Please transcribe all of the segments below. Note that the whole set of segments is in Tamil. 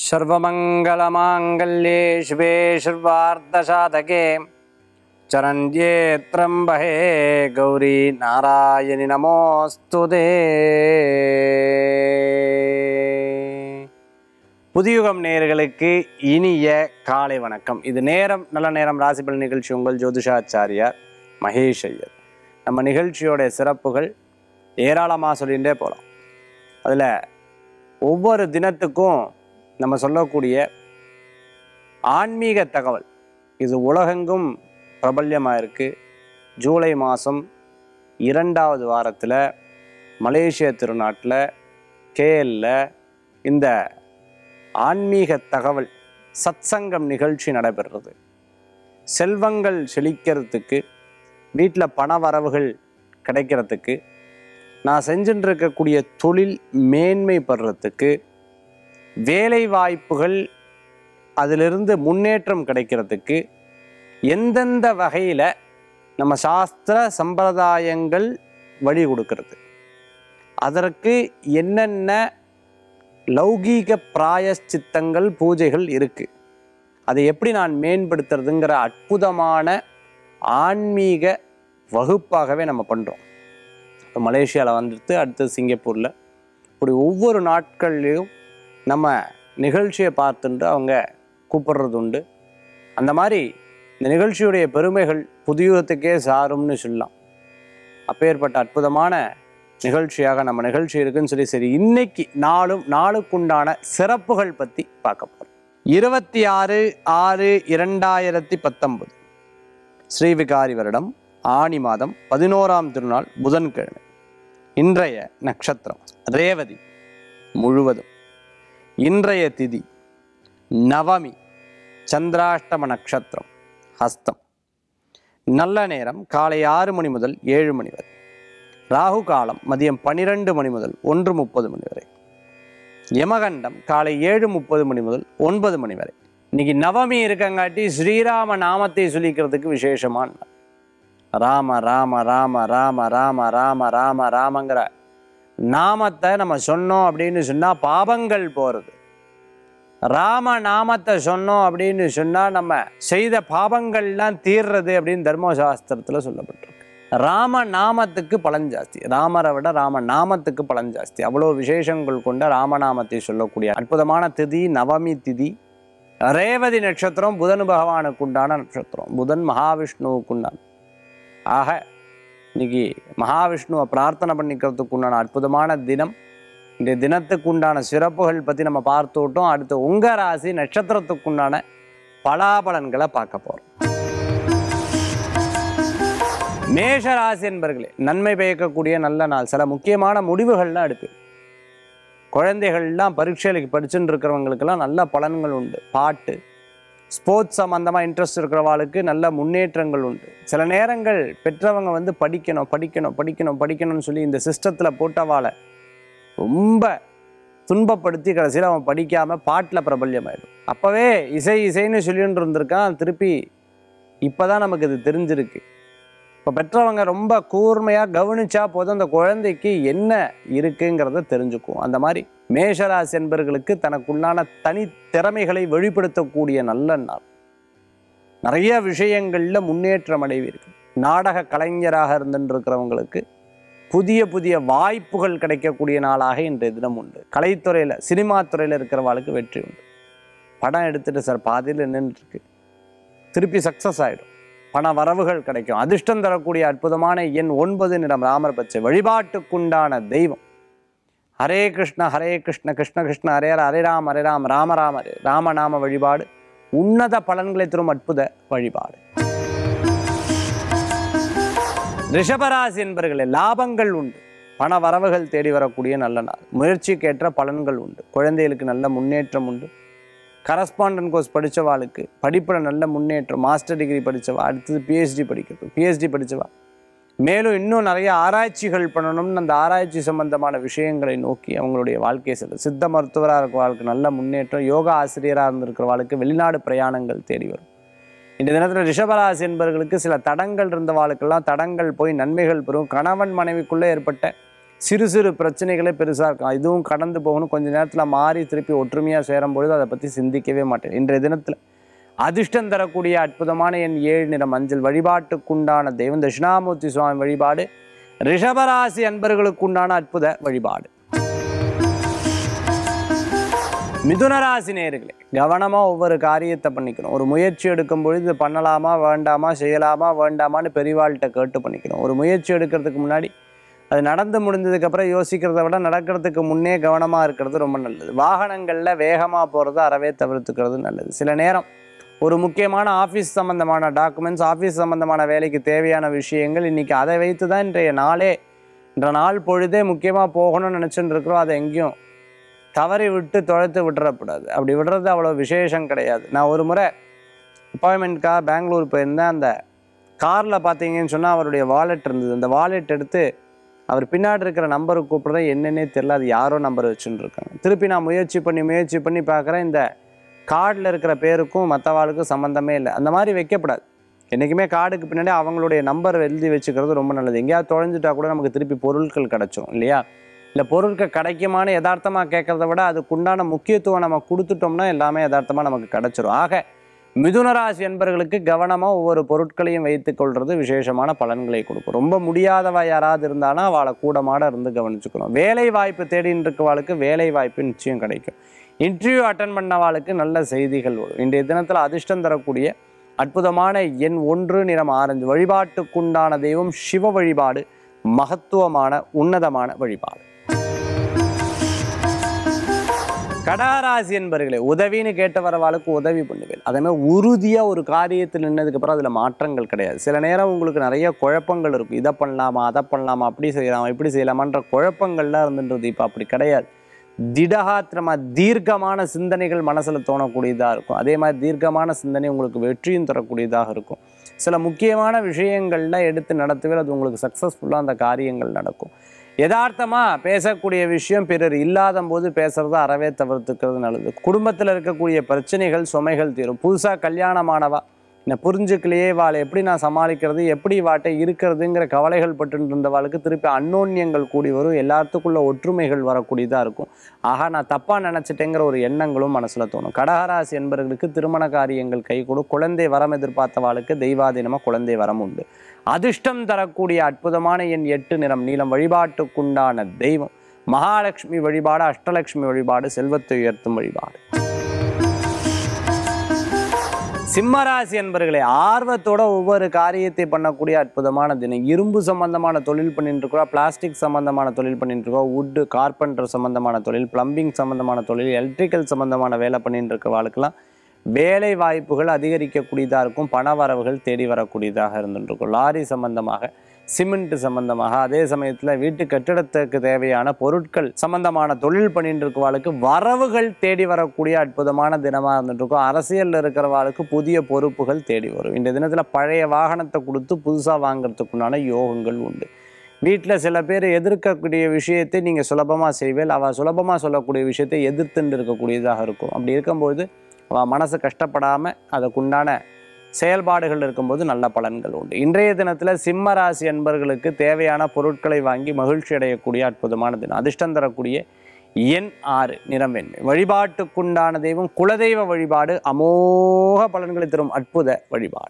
सर्वमङ्गलमाङ्गल्ये शिवे सर्वार्धसाधके चरण्ये त्र्यम्बहे गौरी नारायणि नमोऽस्तु ते புதியுகம் நேயர்களுக்கு இனிய காலை வணக்கம் இது நேரம் நல்ல நேரம் ராசிபல் நிகழ்ச்சி உங்கள் ஜோதிஷாச்சாரியார் மகேஷ் ஐயர் நம்ம நிகழ்ச்சியோட சிறப்புகள் ஏராளமாக சொல்லிகிட்டே போகலாம் அதில் ஒவ்வொரு தினத்துக்கும் நம்ம சொல்லக்கூடிய ஆன்மீக தகவல் இது உலகெங்கும் பிரபல்யமாக இருக்குது ஜூலை மாதம் இரண்டாவது வாரத்தில் மலேசிய திருநாட்டில் கேஎல்ல இந்த ஆன்மீக தகவல் சத்சங்கம் நிகழ்ச்சி நடைபெறுறது செல்வங்கள் செழிக்கிறதுக்கு வீட்டில் பண வரவுகள் கிடைக்கிறதுக்கு நான் செஞ்சுட்டு இருக்கக்கூடிய தொழில் மேன்மைப்படுறதுக்கு வேலை வாய்ப்புகள் அதிலிருந்து முன்னேற்றம் கிடைக்கிறதுக்கு எந்தெந்த வகையில் நம்ம சாஸ்திர சம்பிரதாயங்கள் வழி கொடுக்கிறது அதற்கு என்னென்ன லௌகீக பிராயச்சித்தங்கள் பூஜைகள் இருக்குது அதை எப்படி நான் மேம்படுத்துறதுங்கிற அற்புதமான ஆன்மீக வகுப்பாகவே நம்ம பண்ணுறோம் இப்போ மலேசியாவில் வந்துட்டு அடுத்து சிங்கப்பூரில் இப்படி ஒவ்வொரு நாட்கள்லேயும் நம்ம நிகழ்ச்சியை பார்த்துட்டு அவங்க கூப்பிடுறது உண்டு அந்த மாதிரி இந்த நிகழ்ச்சியுடைய பெருமைகள் புதியுகத்துக்கே சாரும்னு சொல்லலாம் அப்பேற்பட்ட அற்புதமான நிகழ்ச்சியாக நம்ம நிகழ்ச்சி இருக்குன்னு சொல்லி சரி இன்னைக்கு நாளும் நாளுக்குண்டான சிறப்புகள் பற்றி பார்க்க போகிறோம் இருபத்தி ஆறு ஆறு இரண்டாயிரத்தி பத்தொன்பது ஸ்ரீவிகாரி வருடம் ஆணி மாதம் பதினோராம் திருநாள் புதன்கிழமை இன்றைய நட்சத்திரம் ரேவதி முழுவதும் இன்றைய திதி நவமி சந்திராஷ்டம நட்சத்திரம் ஹஸ்தம் நல்ல நேரம் காலை ஆறு மணி முதல் ஏழு மணி வரை ராகு காலம் மதியம் பன்னிரெண்டு மணி முதல் ஒன்று முப்பது மணி வரை யமகண்டம் காலை ஏழு முப்பது மணி முதல் ஒன்பது மணி வரை இன்னைக்கு நவமி இருக்கங்காட்டி ஸ்ரீராம நாமத்தை சொல்லிக்கிறதுக்கு விசேஷமான நாள். ராம ராம ராம ராம ராம ராம ராம ராமங்கிற நாமத்தை நம்ம சொன்னோம் அப்படின்னு சொன்னால் பாபங்கள் போகிறது ராம நாமத்தை சொன்னோம் அப்படின்னு சொன்னால் நம்ம செய்த பாபங்கள்லாம் தீர்றது அப்படின்னு தர்மசாஸ்திரத்தில் சொல்லப்பட்டிருக்கு ராம நாமத்துக்கு பலன் ஜாஸ்தி ராமரை விட ராம நாமத்துக்கு பலன் ஜாஸ்தி அவ்வளோ விசேஷங்கள் கொண்ட ராமநாமத்தை சொல்லக்கூடிய அற்புதமான திதி நவமி திதி ரேவதி நட்சத்திரம் புதன் பகவானுக்கு உண்டான நட்சத்திரம் புதன் மகாவிஷ்ணுவுக்கு உண்டான ஆக இன்னைக்கு மகாவிஷ்ணுவை பிரார்த்தனை பண்ணிக்கிறதுக்கு உண்டான அற்புதமான தினம் இந்த தினத்துக்கு உண்டான சிறப்புகள் பற்றி நம்ம பார்த்து விட்டோம் அடுத்து உங்க ராசி நட்சத்திரத்துக்கு உண்டான பலாபலன்களை பார்க்க போகிறோம் மேஷ ராசி என்பர்களே நன்மை பயக்கக்கூடிய நல்ல நாள் சில முக்கியமான முடிவுகள்லாம் எடுப்பு குழந்தைகள்லாம் பரீட்சைகளுக்கு படிச்சுட்டு இருக்கிறவங்களுக்கெல்லாம் நல்ல பலன்கள் உண்டு பாட்டு ஸ்போர்ட்ஸ் சம்மந்தமாக இன்ட்ரெஸ்ட் இருக்கிறவாளுக்கு நல்ல முன்னேற்றங்கள் உண்டு சில நேரங்கள் பெற்றவங்க வந்து படிக்கணும் படிக்கணும் படிக்கணும் படிக்கணும்னு சொல்லி இந்த சிஸ்டத்தில் போட்டவாளை ரொம்ப துன்பப்படுத்தி கடைசியில் அவன் படிக்காமல் பாட்டில் பிரபல்யமாயிடும் அப்போவே இசை இசைன்னு சொல்லிட்டு இருந்திருக்கான் திருப்பி இப்போ தான் நமக்கு இது தெரிஞ்சிருக்கு இப்போ பெற்றவங்க ரொம்ப கூர்மையாக கவனிச்சா போதும் அந்த குழந்தைக்கு என்ன இருக்குங்கிறத தெரிஞ்சுக்கும் அந்த மாதிரி மேஷராசி என்பர்களுக்கு தனக்குள்ளான தனி திறமைகளை வெளிப்படுத்தக்கூடிய நல்ல நாள் நிறைய விஷயங்களில் முன்னேற்றம் அடைவீர்கள் நாடக கலைஞராக இருந்துட்டு இருக்கிறவங்களுக்கு புதிய புதிய வாய்ப்புகள் கிடைக்கக்கூடிய நாளாக இன்றைய தினம் உண்டு கலைத்துறையில் சினிமா துறையில் இருக்கிறவாளுக்கு வெற்றி உண்டு படம் எடுத்துட்டு சார் பாதியில் நின்றுருக்கு திருப்பி சக்ஸஸ் ஆகிடும் பண வரவுகள் கிடைக்கும் அதிர்ஷ்டம் தரக்கூடிய அற்புதமான எண் ஒன்பது நிறம் ராமர் பச்சை வழிபாட்டுக்குண்டான தெய்வம் ஹரே கிருஷ்ண ஹரே கிருஷ்ண கிருஷ்ண கிருஷ்ண ஹரே ஹர, ஹரே ராம் ஹரே ராம் ராம ராம ஹரே ராமநாம வழிபாடு உன்னத பலன்களை தரும் அற்புத வழிபாடு ரிஷபராசி என்பர்களே லாபங்கள் உண்டு பண வரவுகள் தேடி வரக்கூடிய நல்ல நாள் முயற்சிக்கேற்ற பலன்கள் உண்டு குழந்தைகளுக்கு நல்ல முன்னேற்றம் உண்டு கரஸ்பாண்டன்ட் கோர்ஸ் படித்தவாளுக்கு படிப்பில் நல்ல முன்னேற்றம் மாஸ்டர் டிகிரி படித்தவா அடுத்தது பிஹெச்டி படிக்கிறது பிஹெச்டி படித்தவா மேலும் இன்னும் நிறைய ஆராய்ச்சிகள் பண்ணணும்னு அந்த ஆராய்ச்சி சம்பந்தமான விஷயங்களை நோக்கி அவங்களுடைய வாழ்க்கை செல்லும் சித்த மருத்துவராக இருக்கிறவாளுக்கு நல்ல முன்னேற்றம் யோகா ஆசிரியராக இருந்திருக்கிறவாளுக்கு வெளிநாடு பிரயாணங்கள் தேடி வரும் இந்த தினத்தில் ரிஷபராசி என்பவர்களுக்கு சில தடங்கள் இருந்தவாளுக்கெல்லாம் தடங்கள் போய் நன்மைகள் பெறும் கணவன் மனைவிக்குள்ளே ஏற்பட்ட சிறு சிறு பிரச்சனைகளே பெருசாக இருக்கும் இதுவும் கடந்து போகணும் கொஞ்ச நேரத்தில் மாறி திருப்பி ஒற்றுமையாக சேரும் பொழுது அதை பற்றி சிந்திக்கவே மாட்டேன் இன்றைய தினத்தில் அதிர்ஷ்டம் தரக்கூடிய அற்புதமான என் ஏழு நிற மஞ்சள் வழிபாட்டுக்குண்டான தெய்வம் தட்சிணாமூர்த்தி சுவாமி வழிபாடு ரிஷபராசி அன்பர்களுக்குண்டான அற்புத வழிபாடு மிதுனராசி நேர்களே கவனமாக ஒவ்வொரு காரியத்தை பண்ணிக்கணும் ஒரு முயற்சி எடுக்கும் பொழுது இது பண்ணலாமா வேண்டாமா செய்யலாமா வேண்டாமான்னு பெரியவாள்கிட்ட கேட்டு பண்ணிக்கணும் ஒரு முயற்சி எடுக்கிறதுக்கு முன்னாடி அது நடந்து முடிஞ்சதுக்கப்புறம் யோசிக்கிறத விட நடக்கிறதுக்கு முன்னே கவனமாக இருக்கிறது ரொம்ப நல்லது வாகனங்களில் வேகமாக போகிறத அறவே தவிர்த்துக்கிறது நல்லது சில நேரம் ஒரு முக்கியமான ஆஃபீஸ் சம்மந்தமான டாக்குமெண்ட்ஸ் ஆஃபீஸ் சம்மந்தமான வேலைக்கு தேவையான விஷயங்கள் இன்றைக்கி அதை வைத்து தான் இன்றைய நாளே இன்ற நாள் பொழுதே முக்கியமாக போகணும்னு நினச்சிட்டு இருக்கிறோம் அதை எங்கேயும் தவறி விட்டு தொலைத்து விட்டுறக்கூடாது அப்படி விடுறது அவ்வளோ விசேஷம் கிடையாது நான் ஒரு முறை அப்பாயின்மெண்ட்காக பெங்களூர் போயிருந்தேன் அந்த காரில் பார்த்தீங்கன்னு சொன்னால் அவருடைய வாலெட் இருந்தது அந்த வாலெட் எடுத்து அவர் பின்னாடி இருக்கிற நம்பரை கூப்பிட்றேன் என்னன்னே தெரில அது யாரோ நம்பர் வச்சுன்னு இருக்காங்க திருப்பி நான் முயற்சி பண்ணி முயற்சி பண்ணி பார்க்குறேன் இந்த கார்டில் இருக்கிற பேருக்கும் மற்றவாளுக்கும் சம்மந்தமே இல்லை அந்த மாதிரி வைக்கப்படாது என்றைக்குமே கார்டுக்கு பின்னாடி அவங்களுடைய நம்பர் எழுதி வச்சுக்கிறது ரொம்ப நல்லது எங்கேயாவது தொலைஞ்சிட்டா கூட நமக்கு திருப்பி பொருட்கள் கிடச்சிரும் இல்லையா இல்லை பொருட்கள் கிடைக்குமான்னு யதார்த்தமாக கேட்குறத விட அதுக்குண்டான முக்கியத்துவம் நம்ம கொடுத்துட்டோம்னா எல்லாமே யதார்த்தமாக நமக்கு கிடச்சிரும் ஆக மிதுன ராசி என்பர்களுக்கு கவனமாக ஒவ்வொரு பொருட்களையும் வைத்துக் கொள்வது விசேஷமான பலன்களை கொடுக்கும் ரொம்ப முடியாதவ யாராவது இருந்தானா அவளை கூடமாட இருந்து கவனிச்சுக்கணும் வேலை வாய்ப்பு தேடின்னு இருக்கவாளுக்கு வேலை வாய்ப்பு நிச்சயம் கிடைக்கும் இன்டர்வியூ அட்டன் பண்ணவாளுக்கு நல்ல செய்திகள் வரும் இன்றைய தினத்தில் அதிர்ஷ்டம் தரக்கூடிய அற்புதமான எண் ஒன்று நிறம் ஆரஞ்சு வழிபாட்டுக்குண்டான தெய்வம் சிவ வழிபாடு மகத்துவமான உன்னதமான வழிபாடு கடகராசி என்பர்களே உதவின்னு கேட்ட வரவாளுக்கு உதவி பண்ணுவேன் அதே மாதிரி உறுதியாக ஒரு காரியத்தில் நின்னதுக்கப்புறம் அதில் மாற்றங்கள் கிடையாது சில நேரம் உங்களுக்கு நிறைய குழப்பங்கள் இருக்கும் இதை பண்ணலாமா அதை பண்ணலாமா அப்படி செய்யலாமா இப்படி செய்யலாமான்ற குழப்பங்கள்லாம் இருந்துன்றது இப்போ அப்படி கிடையாது திடகாத்திரமா தீர்க்கமான சிந்தனைகள் மனசில் தோணக்கூடியதாக இருக்கும் அதே மாதிரி தீர்க்கமான சிந்தனை உங்களுக்கு வெற்றியும் தரக்கூடியதாக இருக்கும் சில முக்கியமான விஷயங்கள்ல எடுத்து நடத்துவே அது உங்களுக்கு சக்ஸஸ்ஃபுல்லாக அந்த காரியங்கள் நடக்கும் யதார்த்தமாக பேசக்கூடிய விஷயம் பிறர் இல்லாத போது பேசுகிறத அறவே தவிர்த்துக்கிறது நல்லது குடும்பத்தில் இருக்கக்கூடிய பிரச்சனைகள் சுமைகள் தீரும் புதுசாக கல்யாணமானவா என்னை புரிஞ்சுக்கலையே வாளை எப்படி நான் சமாளிக்கிறது எப்படி வாட்டை இருக்கிறதுங்கிற கவலைகள் பட்டு இருந்தவாளுக்கு திருப்பி அன்னோன்யங்கள் கூடி வரும் எல்லாத்துக்குள்ள ஒற்றுமைகள் வரக்கூடியதாக இருக்கும் ஆகா நான் தப்பாக நினச்சிட்டேங்கிற ஒரு எண்ணங்களும் மனசில் தோணும் கடகராசி என்பவர்களுக்கு திருமண காரியங்கள் கை கொடு குழந்தை வரம் எதிர்பார்த்தவாளுக்கு தெய்வாதீனமாக குழந்தை வரம் உண்டு அதிர்ஷ்டம் தரக்கூடிய அற்புதமான என் எட்டு நிறம் நீளம் வழிபாட்டுக்குண்டான தெய்வம் மகாலட்சுமி வழிபாடு அஷ்டலட்சுமி வழிபாடு செல்வத்தை உயர்த்தும் வழிபாடு சிம்மராசி என்பர்களே ஆர்வத்தோட ஒவ்வொரு காரியத்தை பண்ணக்கூடிய அற்புதமான தினம் இரும்பு சம்பந்தமான தொழில் பண்ணிட்டு இருக்கோம் பிளாஸ்டிக் சம்பந்தமான தொழில் பண்ணிட்டு இருக்கோம் வுட்டு கார்பெண்டர் சம்பந்தமான தொழில் பிளம்பிங் சம்பந்தமான தொழில் எலக்ட்ரிக்கல் சம்பந்தமான வேலை பண்ணிட்டு இருக்க வாழ்க்கெல்லாம் வேலை வாய்ப்புகள் அதிகரிக்கக்கூடியதாக இருக்கும் பண வரவுகள் தேடி வரக்கூடியதாக இருந்துட்டு இருக்கும் லாரி சம்பந்தமாக சிமெண்ட் சம்பந்தமாக அதே சமயத்தில் வீட்டு கட்டிடத்துக்கு தேவையான பொருட்கள் சம்பந்தமான தொழில் பண்ணிட்டு இருக்கவாளுக்கு வரவுகள் தேடி வரக்கூடிய அற்புதமான தினமாக இருந்துட்டு இருக்கும் அரசியலில் இருக்கிறவாளுக்கு புதிய பொறுப்புகள் தேடி வரும் இந்த தினத்தில் பழைய வாகனத்தை கொடுத்து புதுசாக வாங்குறதுக்குண்டான யோகங்கள் உண்டு வீட்டில் சில பேர் எதிர்க்கக்கூடிய விஷயத்தை நீங்கள் சுலபமாக செய்வேல் அவள் சுலபமாக சொல்லக்கூடிய விஷயத்தை எதிர்த்துட்டு இருக்கக்கூடியதாக இருக்கும் அப்படி இருக்கும்போது அவள் மனசு கஷ்டப்படாமல் அதுக்குண்டான செயல்பாடுகள் இருக்கும்போது நல்ல பலன்கள் உண்டு இன்றைய தினத்தில் சிம்ம ராசி அன்பர்களுக்கு தேவையான பொருட்களை வாங்கி மகிழ்ச்சி அடையக்கூடிய அற்புதமான தினம் அதிர்ஷ்டம் தரக்கூடிய எண் ஆறு நிறம் வெண்மை வழிபாட்டுக்குண்டான தெய்வம் குலதெய்வ வழிபாடு அமோக பலன்களை தரும் அற்புத வழிபாடு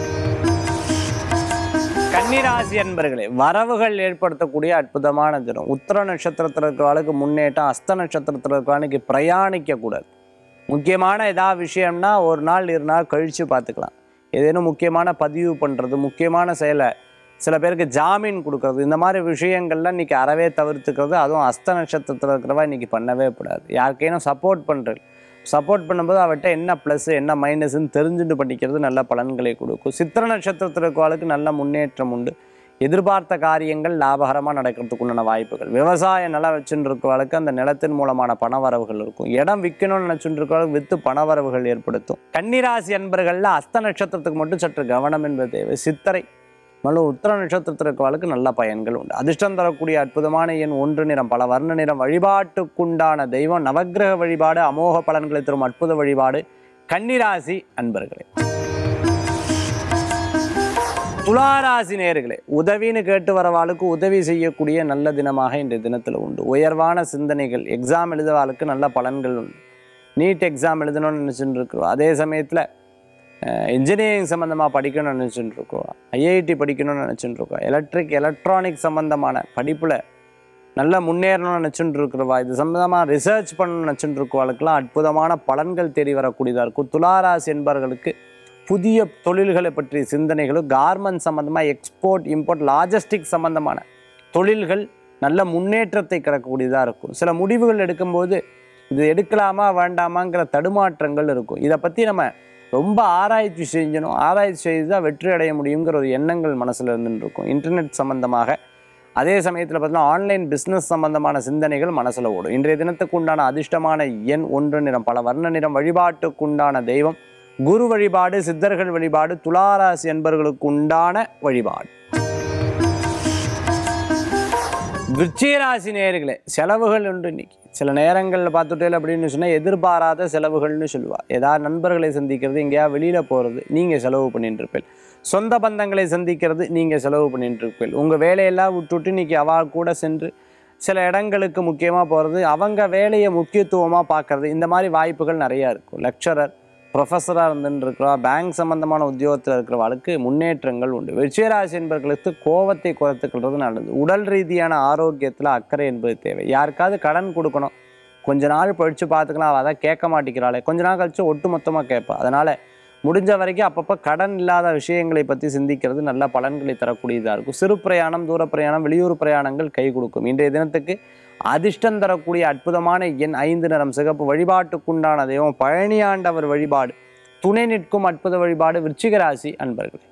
கன்னிராசி அன்பர்களே வரவுகள் ஏற்படுத்தக்கூடிய அற்புதமான தினம் உத்தர நட்சத்திரத்தில் இருக்கிறவளுக்கு முன்னேற்றம் அஸ்த நட்சத்திரத்தில் இருக்கிறவனுக்கு பிரயாணிக்க கூடாது முக்கியமான ஏதாவது விஷயம்னா ஒரு நாள் இரு நாள் கழித்து பார்த்துக்கலாம் ஏதேனும் முக்கியமான பதிவு பண்ணுறது முக்கியமான செயலை சில பேருக்கு ஜாமீன் கொடுக்கறது இந்த மாதிரி விஷயங்கள்லாம் இன்றைக்கி அறவே தவிர்த்துக்கிறது அதுவும் அஸ்த நட்சத்திரத்தில் இருக்கிறவா இன்றைக்கி பண்ணவே கூடாது யாருக்கேனும் சப்போர்ட் பண்ணுறது சப்போர்ட் பண்ணும்போது அவர்கிட்ட என்ன ப்ளஸ் என்ன மைனஸ்ன்னு தெரிஞ்சுட்டு பண்ணிக்கிறது நல்ல பலன்களை கொடுக்கும் சித்திர நட்சத்திரத்தில் இருக்கவாளுக்கு நல்ல முன்னேற்றம் உண்டு எதிர்பார்த்த காரியங்கள் லாபகரமாக நடக்கிறதுக்குண்டான வாய்ப்புகள் விவசாய நிலம் வச்சுட்டு இருக்கவளுக்கு அந்த நிலத்தின் மூலமான பணவரவுகள் இருக்கும் இடம் விற்கணும்னு நினச்சிட்டு இருக்கவளுக்கு விற்று பணவரவுகள் ஏற்படுத்தும் கன்னிராசி அன்பர்களில் அஸ்த நட்சத்திரத்துக்கு மட்டும் சற்று கவனம் என்பது தேவை சித்திரை மற்றும் உத்தர நட்சத்திரத்தில் இருக்கவளுக்கு நல்ல பயன்கள் உண்டு அதிர்ஷ்டம் தரக்கூடிய அற்புதமான எண் ஒன்று நிறம் பல வர்ண நிறம் வழிபாட்டுக்குண்டான தெய்வம் நவக்கிரக வழிபாடு அமோக பலன்களை தரும் அற்புத வழிபாடு கன்னிராசி அன்பர்களே துளாராசி நேர்களே உதவின்னு கேட்டு வரவாளுக்கு உதவி செய்யக்கூடிய நல்ல தினமாக இன்றைய தினத்தில் உண்டு உயர்வான சிந்தனைகள் எக்ஸாம் எழுதவாளுக்கு நல்ல பலன்கள் உண்டு நீட் எக்ஸாம் எழுதணும்னு நினச்சிட்டு இருக்கிறோம் அதே சமயத்தில் இன்ஜினியரிங் சம்மந்தமாக படிக்கணும்னு நினச்சிட்டு இருக்கோம் ஐஐடி படிக்கணும்னு நினச்சிட்டு இருக்கோம் எலக்ட்ரிக் எலக்ட்ரானிக் சம்மந்தமான படிப்பில் நல்லா முன்னேறணும்னு நினச்சிட்டு இருக்கிறவா இது சம்மந்தமாக ரிசர்ச் பண்ணணும்னு நினச்சிட்டு இருக்கவாளுக்கெல்லாம் அற்புதமான பலன்கள் தேடி வரக்கூடியதாக இருக்கும் துளாராசி என்பவர்களுக்கு புதிய தொழில்களை பற்றிய சிந்தனைகளும் கார்மெண்ட் சம்மந்தமாக எக்ஸ்போர்ட் இம்போர்ட் லாஜிஸ்டிக் சம்மந்தமான தொழில்கள் நல்ல முன்னேற்றத்தை கிடக்கக்கூடியதாக இருக்கும் சில முடிவுகள் எடுக்கும்போது இது எடுக்கலாமா வேண்டாமாங்கிற தடுமாற்றங்கள் இருக்கும் இதை பற்றி நம்ம ரொம்ப ஆராய்ச்சி செஞ்சணும் ஆராய்ச்சி செய்து தான் வெற்றி அடைய முடியுங்கிற ஒரு எண்ணங்கள் மனசில் இருந்துட்டு இருக்கும் இன்டர்நெட் சம்மந்தமாக அதே சமயத்தில் பார்த்தீங்கன்னா ஆன்லைன் பிஸ்னஸ் சம்பந்தமான சிந்தனைகள் மனசில் ஓடும் இன்றைய தினத்துக்கு உண்டான அதிர்ஷ்டமான எண் ஒன்று நிறம் பல வர்ண நிறம் வழிபாட்டுக்கு உண்டான தெய்வம் குரு வழிபாடு சித்தர்கள் வழிபாடு துளாராசி என்பவர்களுக்கு உண்டான வழிபாடு விருச்சிகராசி நேயர்களே செலவுகள் உண்டு இன்னைக்கு சில நேரங்களில் பார்த்துட்டே அப்படின்னு சொன்னால் எதிர்பாராத செலவுகள்னு சொல்லுவா ஏதாவது நண்பர்களை சந்திக்கிறது எங்கேயா வெளியில் போகிறது நீங்கள் செலவு பண்ணிட்டு இருப்பீள் சொந்த பந்தங்களை சந்திக்கிறது நீங்கள் செலவு பண்ணிட்டு இருப்பீள் உங்கள் வேலையெல்லாம் விட்டுவிட்டு இன்னைக்கு அவா கூட சென்று சில இடங்களுக்கு முக்கியமாக போகிறது அவங்க வேலையை முக்கியத்துவமாக பார்க்கறது இந்த மாதிரி வாய்ப்புகள் நிறையா இருக்கும் லெக்சரர் ப்ரொஃபஸராக இருந்துட்டு இருக்கிறவா பேங்க் சம்பந்தமான உத்தியோகத்தில் இருக்கிறவளுக்கு முன்னேற்றங்கள் உண்டு விஜயராசி என்பவர்களுக்கு கோவத்தை குறைத்துக்கிறது நல்லது உடல் ரீதியான ஆரோக்கியத்தில் அக்கறை என்பது தேவை யாருக்காவது கடன் கொடுக்கணும் கொஞ்ச நாள் பழித்து பார்த்துக்கலாம் அவள் அதான் கேட்க மாட்டேங்கிறாளே கொஞ்ச நாள் கழிச்சு ஒட்டு மொத்தமாக கேட்பா அதனால் முடிஞ்ச வரைக்கும் அப்பப்போ கடன் இல்லாத விஷயங்களை பற்றி சிந்திக்கிறது நல்ல பலன்களை தரக்கூடியதாக இருக்கும் சிறு பிரயாணம் தூர பிரயாணம் வெளியூர் பிரயாணங்கள் கை கொடுக்கும் இன்றைய தினத்துக்கு அதிர்ஷ்டம் தரக்கூடிய அற்புதமான எண் ஐந்து நிறம் சிகப்பு வழிபாட்டுக்குண்டான தெய்வம் பழனியாண்டவர் வழிபாடு துணை நிற்கும் அற்புத வழிபாடு விருச்சிக ராசி அன்பர்களே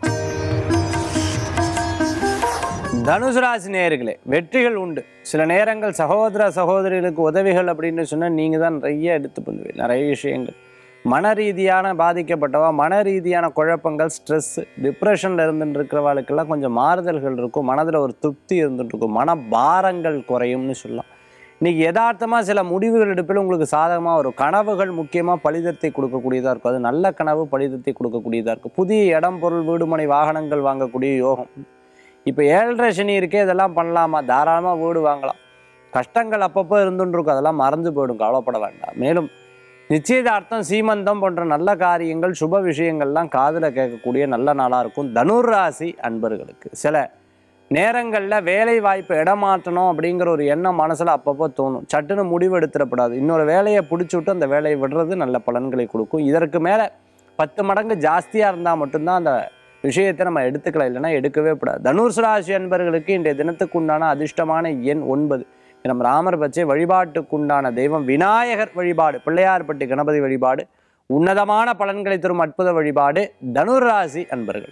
தனுசு ராசி நேயர்களே வெற்றிகள் உண்டு சில நேரங்கள் சகோதர சகோதரிகளுக்கு உதவிகள் அப்படின்னு சொன்னால் நீங்கள் தான் நிறைய எடுத்து பண்ணுவீங்க நிறைய விஷயங்கள் மன ரீதியான பாதிக்கப்பட்டவா மன ரீதியான குழப்பங்கள் ஸ்ட்ரெஸ் டிப்ரெஷனில் இருந்துட்டு இருக்கிறவாளுக்கெல்லாம் கொஞ்சம் மாறுதல்கள் இருக்கும் மனதில் ஒரு திருப்தி இருந்துட்டு இருக்கும் மன பாரங்கள் குறையும்னு சொல்லலாம் இன்னைக்கு யதார்த்தமாக சில முடிவுகள் எடுப்பில் உங்களுக்கு சாதகமாக வரும் கனவுகள் முக்கியமாக பலிதத்தை கொடுக்கக்கூடியதாக இருக்கும் அது நல்ல கனவு பலிதத்தை கொடுக்கக்கூடியதாக இருக்கும் புதிய இடம் பொருள் வீடுமனை வாகனங்கள் வாங்கக்கூடிய யோகம் இப்போ ஏழரை சனி இருக்கே இதெல்லாம் பண்ணலாமா தாராளமாக வீடு வாங்கலாம் கஷ்டங்கள் அப்பப்போ இருந்துட்டு இருக்கும் அதெல்லாம் மறந்து போயிடும் கவலைப்பட வேண்டாம் மேலும் நிச்சயதார்த்தம் சீமந்தம் போன்ற நல்ல காரியங்கள் சுப விஷயங்கள்லாம் காதில் கேட்கக்கூடிய நல்ல நாளாக இருக்கும் தனுர் ராசி அன்பர்களுக்கு சில நேரங்களில் வேலை வாய்ப்பு இடமாற்றணும் அப்படிங்கிற ஒரு எண்ணம் மனசில் அப்பப்போ தோணும் சட்டுன்னு முடிவு எடுத்துடப்படாது இன்னொரு வேலையை பிடிச்சி விட்டு அந்த வேலையை விடுறது நல்ல பலன்களை கொடுக்கும் இதற்கு மேலே பத்து மடங்கு ஜாஸ்தியாக இருந்தால் மட்டும்தான் அந்த விஷயத்தை நம்ம எடுத்துக்கலாம் இல்லைன்னா எடுக்கவே கூடாது தனுசு ராசி அன்பர்களுக்கு இன்றைய தினத்துக்கு உண்டான அதிர்ஷ்டமான எண் ஒன்பது நம்ம ராமர் பச்சை வழிபாட்டுக்குண்டான தெய்வம் விநாயகர் வழிபாடு பிள்ளையார்பட்டி கணபதி வழிபாடு உன்னதமான பலன்களை தரும் அற்புத வழிபாடு தனுராசி அன்பர்கள்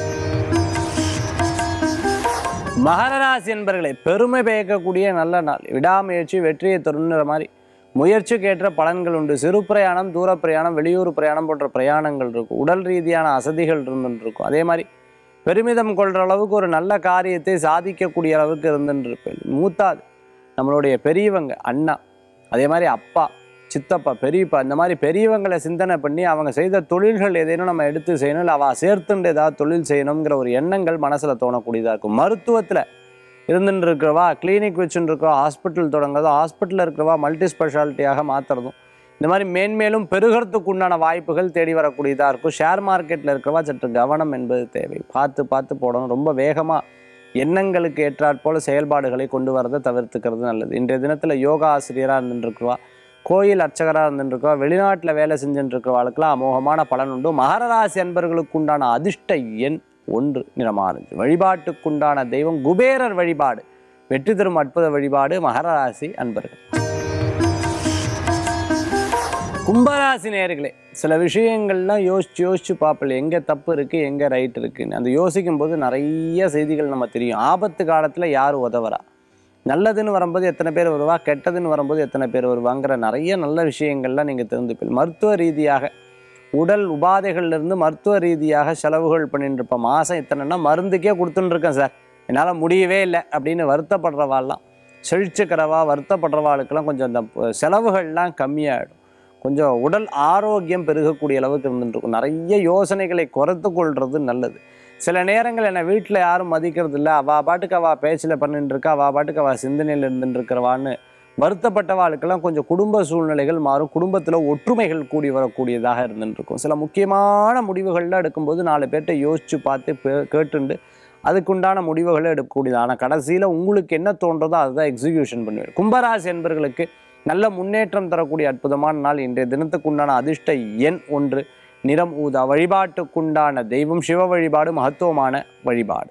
மகர ராசி என்பர்களை பெருமை பயக்கக்கூடிய நல்ல நாள் விடாமுயற்சி வெற்றியை தருணுற மாதிரி முயற்சிக்கேற்ற பலன்கள் உண்டு சிறு பிரயாணம் தூர பிரயாணம் வெளியூர் பிரயாணம் போன்ற பிரயாணங்கள் இருக்கும் உடல் ரீதியான அசதிகள் இருந்துட்டு இருக்கும் அதே மாதிரி பெருமிதம் கொள்கிற அளவுக்கு ஒரு நல்ல காரியத்தை சாதிக்கக்கூடிய அளவுக்கு இருந்துட்டு இருப்பேன் மூத்தாது நம்மளுடைய பெரியவங்க அண்ணா அதே மாதிரி அப்பா சித்தப்பா பெரியப்பா இந்த மாதிரி பெரியவங்களை சிந்தனை பண்ணி அவங்க செய்த தொழில்கள் ஏதேனும் நம்ம எடுத்து செய்யணும் இல்லை அவள் சேர்த்துண்டு ஏதாவது தொழில் செய்யணுங்கிற ஒரு எண்ணங்கள் மனசில் தோணக்கூடியதாக இருக்கும் மருத்துவத்தில் இருந்துட்டு இருக்கிறவா கிளினிக் வச்சுட்டு இருக்கிறவா ஹாஸ்பிட்டல் தொடங்குறதும் ஹாஸ்பிட்டலில் இருக்கிறவா மல்டி ஸ்பெஷாலிட்டியாக மாற்றுறதும் இந்த மாதிரி மேன்மேலும் பெருகிறதுக்கு உண்டான வாய்ப்புகள் தேடி வரக்கூடியதாக இருக்கும் ஷேர் மார்க்கெட்டில் இருக்கிறவா சற்று கவனம் என்பது தேவை பார்த்து பார்த்து போடணும் ரொம்ப வேகமாக எண்ணங்களுக்கு ஏற்றாற்போல செயல்பாடுகளை கொண்டு வரதை தவிர்த்துக்கிறது நல்லது இன்றைய தினத்தில் யோகா ஆசிரியராக இருந்துருக்குவா கோயில் அர்ச்சகராக இருந்துருக்குவா வெளிநாட்டில் வேலை செஞ்சுட்டு இருக்கிறவாளுக்கெல்லாம் அமோகமான பலன் உண்டு மகர ராசி அன்பர்களுக்கு உண்டான அதிர்ஷ்ட எண் ஒன்று நிறமாறுஞ்சு வழிபாட்டுக்குண்டான தெய்வம் குபேரர் வழிபாடு வெற்றி தரும் அற்புத வழிபாடு மகர ராசி அன்பர்கள் கும்பராசி நேர்களே சில விஷயங்கள்லாம் யோசிச்சு யோசிச்சு பார்ப்பல எங்கே தப்பு இருக்குது எங்கே ரைட் இருக்குன்னு அந்த யோசிக்கும் போது நிறைய செய்திகள் நம்ம தெரியும் ஆபத்து காலத்தில் யார் உதவுறா நல்லதுன்னு வரும்போது எத்தனை பேர் வருவா கெட்டதுன்னு வரும்போது எத்தனை பேர் வருவாங்கிற நிறைய நல்ல விஷயங்கள்லாம் நீங்கள் தெரிஞ்சுப்பீங்க மருத்துவ ரீதியாக உடல் உபாதைகள்லேருந்து மருத்துவ ரீதியாக செலவுகள் பண்ணிட்டு இருப்போம் மாதம் இத்தனைன்னா மருந்துக்கே கொடுத்துட்டு இருக்கேன் சார் என்னால் முடியவே இல்லை அப்படின்னு வருத்தப்படுறவாள்லாம் செழிச்சுக்கிறவா வருத்தப்படுறவாளுக்கெல்லாம் கொஞ்சம் அந்த செலவுகள்லாம் கம்மியாகிடும் கொஞ்சம் உடல் ஆரோக்கியம் பெருகக்கூடிய அளவுக்கு இருந்துட்டு இருக்கும் நிறைய யோசனைகளை குறைத்து கொள்வது நல்லது சில நேரங்கள் என்னை வீட்டில் யாரும் மதிக்கிறது இல்லை அவள் பாட்டுக்கு அவள் பேச்சில் பண்ணிட்டு இருக்கா அவள் பாட்டுக்கு அவள் சிந்தனையில் இருந்துட்டு இருக்கிறவான்னு வருத்தப்பட்டவாளுக்கெல்லாம் கொஞ்சம் குடும்ப சூழ்நிலைகள் மாறும் குடும்பத்தில் ஒற்றுமைகள் கூடி வரக்கூடியதாக இருந்துட்டு இருக்கும் சில முக்கியமான முடிவுகள்லாம் எடுக்கும்போது நாலு பேர்கிட்ட யோசித்து பார்த்து பே- கேட்டுண்டு அதுக்குண்டான முடிவுகளை எடுக்கக்கூடியது ஆனால் கடைசியில் உங்களுக்கு என்ன தோன்றதோ அதுதான் எக்ஸிக்யூஷன் பண்ணுவேன் கும்பராசி என்பர்களுக்கு நல்ல முன்னேற்றம் தரக்கூடிய அற்புதமான நாள் இன்றைய தினத்துக்குண்டான அதிர்ஷ்ட எண் ஒன்று நிறம் ஊதா வழிபாட்டுக்குண்டான தெய்வம் சிவ வழிபாடு மகத்துவமான வழிபாடு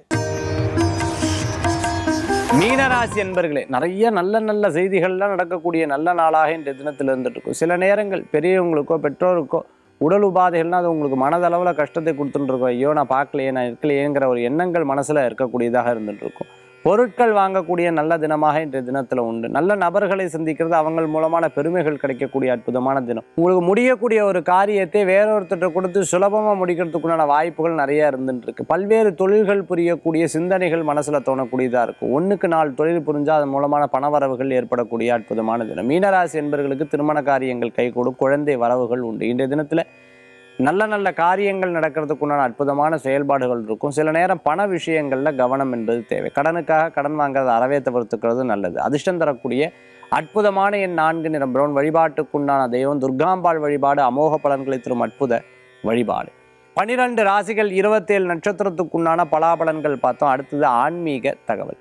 மீனராசி என்பர்களே நிறைய நல்ல நல்ல செய்திகள்லாம் நடக்கக்கூடிய நல்ல நாளாக இன்றைய தினத்தில் இருந்துட்டு இருக்கும் சில நேரங்கள் பெரியவங்களுக்கோ பெற்றோருக்கோ உடல் உபாதைகள்னா அது உங்களுக்கு மனதளவில் கஷ்டத்தை கொடுத்துட்டு இருக்கும் ஐயோ நான் பார்க்கலையே நான் இருக்கலையேங்கிற ஒரு எண்ணங்கள் மனசில் இருக்கக்கூடியதாக இருந்துட்டு இருக்கும் பொருட்கள் வாங்கக்கூடிய நல்ல தினமாக இன்றைய தினத்தில் உண்டு நல்ல நபர்களை சந்திக்கிறது அவங்க மூலமான பெருமைகள் கிடைக்கக்கூடிய அற்புதமான தினம் உங்களுக்கு முடியக்கூடிய ஒரு காரியத்தை வேறொருத்தர்கிட்ட கொடுத்து சுலபமாக முடிக்கிறதுக்குண்டான வாய்ப்புகள் நிறைய இருந்துட்டு இருக்கு பல்வேறு தொழில்கள் புரியக்கூடிய சிந்தனைகள் மனசில் தோணக்கூடியதாக இருக்கும் ஒன்றுக்கு நாலு தொழில் புரிஞ்சால் அதன் மூலமான பணவரவுகள் ஏற்படக்கூடிய அற்புதமான தினம் மீனராசி என்பவர்களுக்கு திருமண காரியங்கள் கைகூடும் குழந்தை வரவுகள் உண்டு இன்றைய தினத்தில் நல்ல நல்ல காரியங்கள் நடக்கிறதுக்குண்டான அற்புதமான செயல்பாடுகள் இருக்கும் சில நேரம் பண விஷயங்களில் கவனம் என்பது தேவை கடனுக்காக கடன் வாங்குறது அறவே தவிர்த்துக்கிறது நல்லது அதிர்ஷ்டம் தரக்கூடிய அற்புதமான என் நான்கு நிறம் பிரவுன் வழிபாட்டுக்குண்டான தெய்வம் துர்காம்பாள் வழிபாடு அமோக பலன்களை தரும் அற்புத வழிபாடு பனிரெண்டு ராசிகள் இருபத்தேழு நட்சத்திரத்துக்குண்டான பலாபலன்கள் பார்த்தோம் அடுத்தது ஆன்மீக தகவல்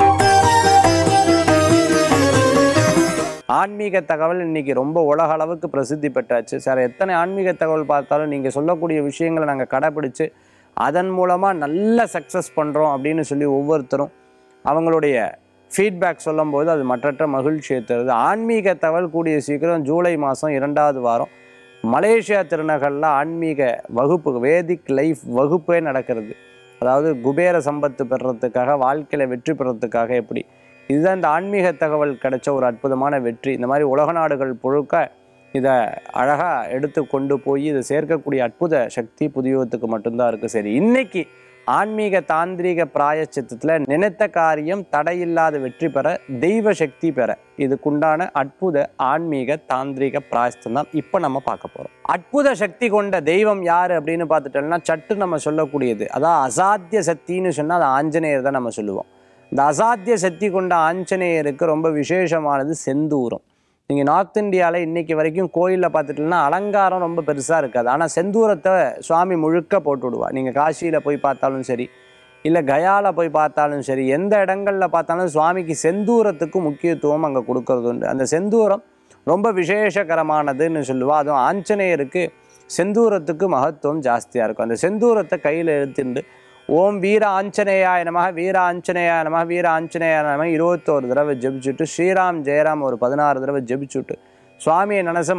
ஆன்மீக தகவல் இன்னைக்கு ரொம்ப உலக அளவுக்கு பிரசித்தி பெற்றாச்சு சார் எத்தனை ஆன்மீக தகவல் பார்த்தாலும் நீங்கள் சொல்லக்கூடிய விஷயங்களை நாங்கள் கடைப்பிடிச்சு அதன் மூலமாக நல்ல சக்ஸஸ் பண்ணுறோம் அப்படின்னு சொல்லி ஒவ்வொருத்தரும் அவங்களுடைய ஃபீட்பேக் சொல்லும்போது அது மற்றற்ற மகிழ்ச்சியை தருது ஆன்மீக தகவல் கூடிய சீக்கிரம் ஜூலை மாதம் இரண்டாவது வாரம் மலேசியா திருநகரில் ஆன்மீக வகுப்பு வேதிக் லைஃப் வகுப்பே நடக்கிறது அதாவது குபேர சம்பத்து பெறுறதுக்காக வாழ்க்கையில் வெற்றி பெறத்துக்காக எப்படி இதுதான் இந்த ஆன்மீக தகவல் கிடைச்ச ஒரு அற்புதமான வெற்றி இந்த மாதிரி உலக நாடுகள் முழுக்க இதை அழகாக எடுத்து கொண்டு போய் இதை சேர்க்கக்கூடிய அற்புத சக்தி புதியத்துக்கு மட்டும்தான் இருக்குது சரி இன்னைக்கு ஆன்மீக தாந்திரீக பிராயச்சித்தத்தில் நினைத்த காரியம் தடையில்லாத வெற்றி பெற தெய்வ சக்தி பெற இதுக்குண்டான அற்புத ஆன்மீக தாந்திரீக பிராயஸ்தம் தான் இப்போ நம்ம பார்க்க போகிறோம் அற்புத சக்தி கொண்ட தெய்வம் யார் அப்படின்னு பார்த்துட்டோம்னா சட்டு நம்ம சொல்லக்கூடியது அதான் அசாத்திய சக்தின்னு சொன்னால் அது ஆஞ்சநேயர் தான் நம்ம சொல்லுவோம் இந்த அசாத்திய சக்தி கொண்ட ஆஞ்சநேயருக்கு ரொம்ப விசேஷமானது செந்தூரம் நீங்கள் நார்த் இந்தியாவில் இன்னைக்கு வரைக்கும் கோயிலில் பார்த்துட்டீங்கன்னா அலங்காரம் ரொம்ப பெருசாக இருக்காது ஆனால் செந்தூரத்தை சுவாமி முழுக்க போட்டு விடுவா நீங்கள் காசியில் போய் பார்த்தாலும் சரி இல்லை கயால போய் பார்த்தாலும் சரி எந்த இடங்களில் பார்த்தாலும் சுவாமிக்கு செந்தூரத்துக்கு முக்கியத்துவம் அங்கே கொடுக்கறது உண்டு அந்த செந்தூரம் ரொம்ப விசேஷகரமானதுன்னு சொல்லுவா அதுவும் ஆஞ்சநேயருக்கு செந்தூரத்துக்கு மகத்துவம் ஜாஸ்தியாக இருக்கும் அந்த செந்தூரத்தை கையில் எடுத்துட்டு ஓம் வீர ஆஞ்சநேயாய நமக வீர ஆஞ்சநேயாய நமக வீர ஆஞ்சநேயாய நமக இருபத்தோரு தடவை ஜெபிச்சுட்டு ஸ்ரீராம் ஜெயராம் ஒரு பதினாறு தடவை ஜெபிச்சுட்டு சுவாமியை நினச்ச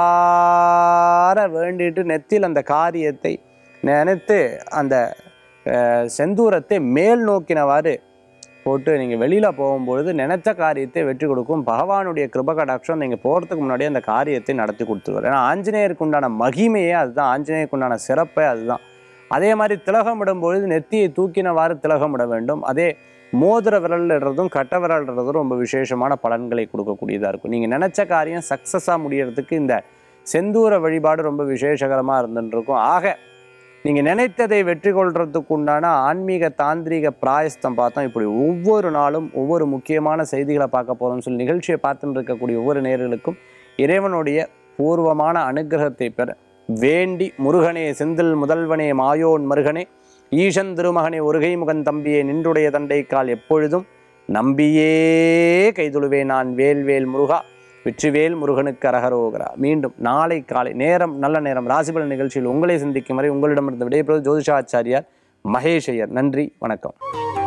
மனசார வேண்டிட்டு நெத்தியில் அந்த காரியத்தை நினைத்து அந்த அஹ், செந்தூரத்தை மேல் நோக்கினவாறு போட்டு நீங்கள் வெளியில் போகும்பொழுது நினைத்த காரியத்தை வெற்றி கொடுக்கும் பகவானுடைய கிருபகடாட்சம் நீங்கள் போகிறதுக்கு முன்னாடியே அந்த காரியத்தை நடத்தி கொடுத்துருவார் ஏன்னா ஆஞ்சநேயருக்கு உண்டான மகிமையே அதுதான் ஆஞ்சநேயருக்கு உண்டான சிறப்பே அதுதான் அதே மாதிரி திலகமிடும் பொழுது நெத்தியை தூக்கினவாறு திலகமிட வேண்டும் அதே மோதிர விரல் இடுறதும் கட்ட விரல் இடுறதும் ரொம்ப விசேஷமான பலன்களை கொடுக்கக்கூடியதாக இருக்கும் நீங்கள் நினச்ச காரியம் சக்ஸஸாக முடியறதுக்கு இந்த செந்தூர வழிபாடு ரொம்ப விசேஷகரமாக இருந்துட்டு இருக்கும் ஆக நீங்கள் நினைத்ததை வெற்றி கொள்றதுக்கு உண்டான ஆன்மீக தாந்திரீக பிராயஸ்தம் பார்த்தோம் இப்படி ஒவ்வொரு நாளும் ஒவ்வொரு முக்கியமான செய்திகளை பார்க்க போகிறோம்னு சொல்லி நிகழ்ச்சியை பார்த்துட்டு இருக்கக்கூடிய ஒவ்வொரு நேர்களுக்கும் இறைவனுடைய பூர்வமான அனுகிரகத்தை பெற வேண்டி முருகனே செந்தில் முதல்வனே மாயோன் மருகனே ஈசன் திருமகனே ஒருகை முகன் தம்பியே நின்றுடைய தண்டை கால் எப்பொழுதும் நம்பியே கைதொழுவே நான் வேல்வேல் முருகா வெற்றிவேல் முருகனுக்கு அரகரோகரா மீண்டும் நாளை காலை நேரம் நல்ல நேரம் ராசிபலன் நிகழ்ச்சியில் உங்களை சந்திக்கும் வரை உங்களிடமிருந்து விடைபெறுவது ஜோதிஷாச்சாரியார் மகேஷ் ஐயர் நன்றி வணக்கம்